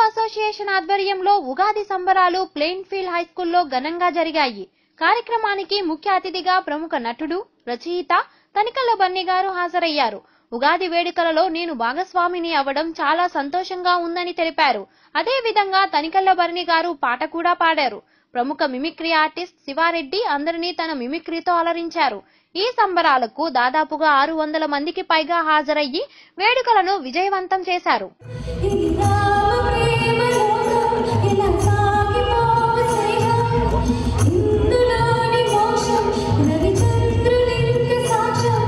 Association ఆధ్వర్యంలో ఉగాది సంబరాలు plain field high స్కూల్లో ఘనంగా జరిగాయి కార్యక్రమానికి ముఖ్య అతిథిగా ప్రముఖ నటుడు రచయిత తనికల్ల బన్నీ గారు హాజరయ్యారు ఉగాది వేడుకలలో నేను భాగస్వామిని అవ్వడం చాలా సంతోషంగా ఉందని తెలిపారు అదే విధంగా తనికల్ల బర్ని గారు పాట కూడా పాడారు ప్రముఖ మిమిక్రీ ఆర్టిస్ట్ శివారెడ్డి అందరినీ తన మిమిక్రీతో అలరించారు ఈ సంబరాలకు దాదాపుగా ఆరు వందల మందికి పైగా హాజరయ్యి వేడుకలను విజయవంతం చేశారు ఇది రామ ప్రేమ లోకం ఇలా సాగిపోవు స్నేహం ఇందులోని మోక్షం రవిచంద్రులింక సాక్ష్యం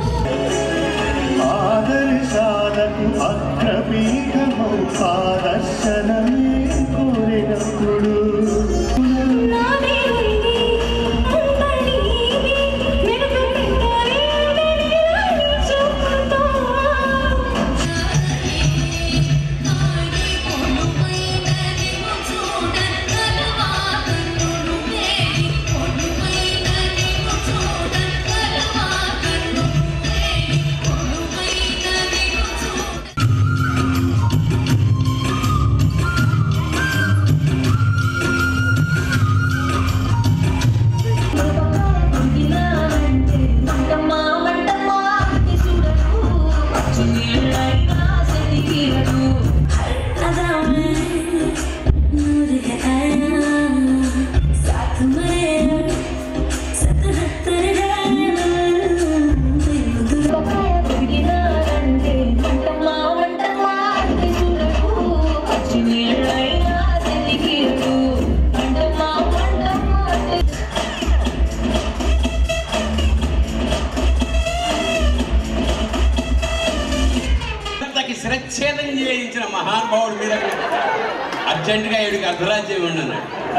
ఆదర్శాలకు అగ్రపీఠమౌ ఆదర్శనమే కోరినప్పుడు నాదే ఇది అంతని వెనుక పెట్టాలి చూపుతా అంతకి శిరచ్ఛేదం చేయించిన మహానుభావుడు మీద అర్జెంటుగా ఏడుకి అర్ధరాజ్యం ఉండను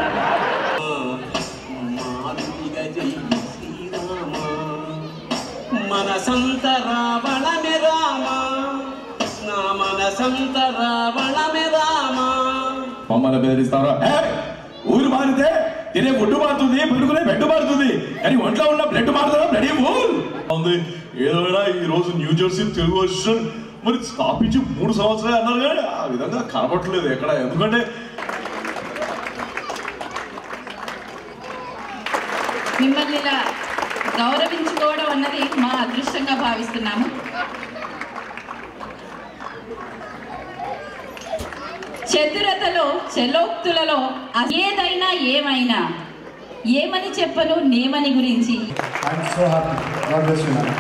మనసంత రావణమే రామ నా మనసంత రావణమే రామ మమ్మల్ని బెదిరిస్తారా ఏ! ఊరు మారితే తినే ఫుడ్ మారుతుంది పడుకునే బెడ్ మారుతుంది కానీ ఒంట్లో ఉన్న బ్లడ్ మారుతుందా బ్లడ్ ఊల్ ఉంది ఏదైనా ఈ రోజు న్యూ జెర్సీ తెలుగు వర్షన్ మరి స్థాపించి మూడు సంవత్సరాలు అన్నారు కానీ ఆ విధంగా కనబట్టలేదు ఎక్కడ ఎందుకంటే మిమ్మల్ని ఇలా గౌరవించుకోవడం అన్నది మా అదృష్టంగా భావిస్తున్నాము చతురతలో చలోక్తులలో ఏదైనా ఏమైనా ఏమని చెప్పను నేమని గురించి I'm so happy. God bless you, man.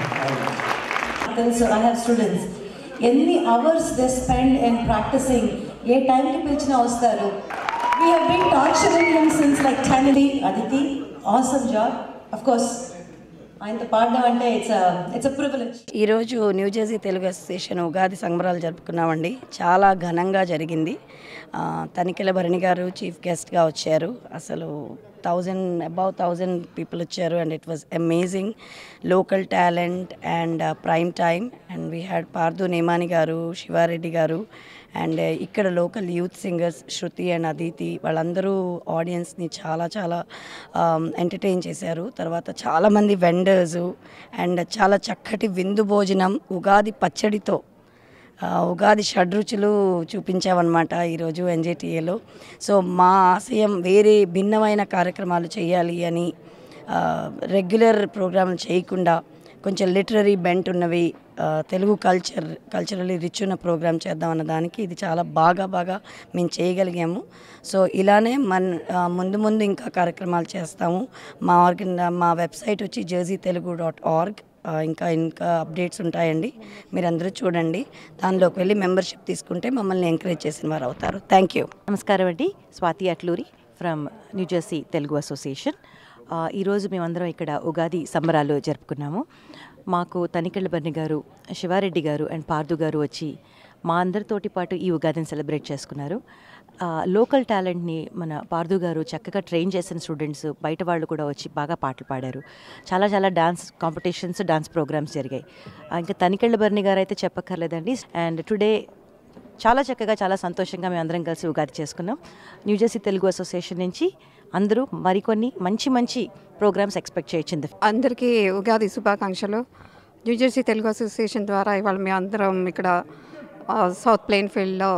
తెలుసు ఐ హ్యావ్ స్టూడెంట్స్ ఎన్ని hours they spend in practising ఏ టైంకి పిలిచినా వస్తారు we have been torturing him since like టెన్లీ Aditi awesome job of course ఆయనతో పాడడం అంటే ఇట్స్ ఇట్స్ అ ప్రివిలేజ్ ఈరోజు న్యూజెర్సీ తెలుగు అసోసియేషన్ ఉగాది సంబరాలు జరుపుకున్నామండి చాలా ఘనంగా జరిగింది ఆ, తనికెల భరణి గారు చీఫ్ గెస్ట్గా వచ్చారు అసలు థౌజండ్ అబౌవ్ థౌజండ్ పీపుల్ వచ్చారు and it was amazing local talent and prime time and we had Pardhu Nemani గారు శివారెడ్డి గారు అండ్ ఇక్కడ local youth singers Shruti and Aditi వాళ్ళందరూ ఆడియన్స్ని చాలా చాలా ఎంటర్టైన్ చేశారు తర్వాత చాలామంది వెండర్సు అండ్ చాలా చక్కటి విందు భోజనం ఉగాది పచ్చడితో ఆ, ఉగాది షడ్రుచులు చూపించామన్నమాట ఈరోజు ఎన్జేటీఏలో సో మా ఆశయం వేరే భిన్నమైన కార్యక్రమాలు చేయాలి అని ఆ, రెగ్యులర్ ప్రోగ్రాంలు చేయకుండా కొంచెం లిటరరీ బెంట్ ఉన్నవి ఆ, తెలుగు కల్చర్ కల్చరలీ రిచ్ ఉన్న ప్రోగ్రామ్ చేద్దాం అన్న దానికి ఇది చాలా బాగా బాగా మేము చేయగలిగాము సో ఇలానే మన ఆ, ముందు ముందు ఇంకా కార్యక్రమాలు చేస్తాము మా ఆర్గన్ మా వెబ్సైట్ వచ్చి జర్సీ తెలుగు డాట్ ఆర్గ్ ఇంకా ఇంకా అప్డేట్స్ ఉంటాయండి మీరందరూ చూడండి దానిలోకి వెళ్ళి మెంబర్షిప్ తీసుకుంటే మమ్మల్ని ఎంకరేజ్ చేసిన వారు అవుతారు థ్యాంక్ యూ నమస్కారం అండి Swathi Atluri from New Jersey Telugu association ఆ, ఈరోజు మేమందరం ఇక్కడ ఉగాది సంబరాలు జరుపుకున్నాము మాకు తనికెళ్ళ బర్ని గారు శివారెడ్డి గారు అండ్ పార్దు గారు వచ్చి మా అందరితోటి పాటు ఈ ఉగాదిని సెలబ్రేట్ చేసుకున్నారు ఆ, లోకల్ టాలెంట్ని మన పార్దు గారు చక్కగా ట్రైన్ చేసిన స్టూడెంట్స్ బయట వాళ్ళు కూడా వచ్చి బాగా పాటలు పాడారు చాలా చాలా డాన్స్ కాంపిటీషన్స్ డాన్స్ ప్రోగ్రామ్స్ జరిగాయి ఆ, ఇంకా తనికెళ్ళ బర్ని గారు అయితే చెప్పక్కర్లేదండి అండ్ టుడే చాలా చక్కగా చాలా సంతోషంగా మేము అందరం కలిసి ఉగాది చేసుకున్నాం న్యూజెర్సీ తెలుగు అసోసియేషన్ నుంచి అందరూ మరికొన్ని మంచి మంచి ప్రోగ్రామ్స్ ఎక్స్పెక్ట్ చేయొచ్చింది అందరికీ ఉగాది శుభాకాంక్షలు న్యూజెర్సీ తెలుగు అసోసియేషన్ ద్వారా ఇవాళ మేము అందరం ఇక్కడ ఆ, సౌత్ ప్లెయిన్ ఫీల్డ్లో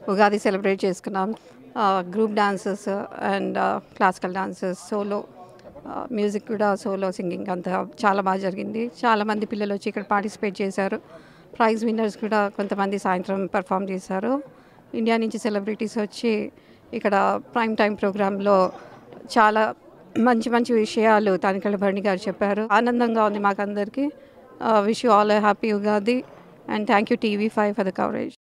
ఉగాది సెలబ్రేట్ చేసుకున్నాం group dances and classical dances solo music కూడా సోలో సింగింగ్ అంతా చాలా బాగా జరిగింది చాలామంది పిల్లలు వచ్చి ఇక్కడ పార్టిసిపేట్ చేశారు ప్రైజ్ విన్నర్స్ కూడా కొంతమంది సాయంత్రం పర్ఫామ్ చేశారు ఇండియా నుంచి సెలబ్రిటీస్ వచ్చి ఇక్కడ ప్రైమ్ టైం ప్రోగ్రాంలో చాలా మంచి మంచి విషయాలు తనికళ్ళ భరణి గారు చెప్పారు ఆనందంగా ఉంది మాకందరికీ wish you all happy Ugadi and thank you TV five for the coverage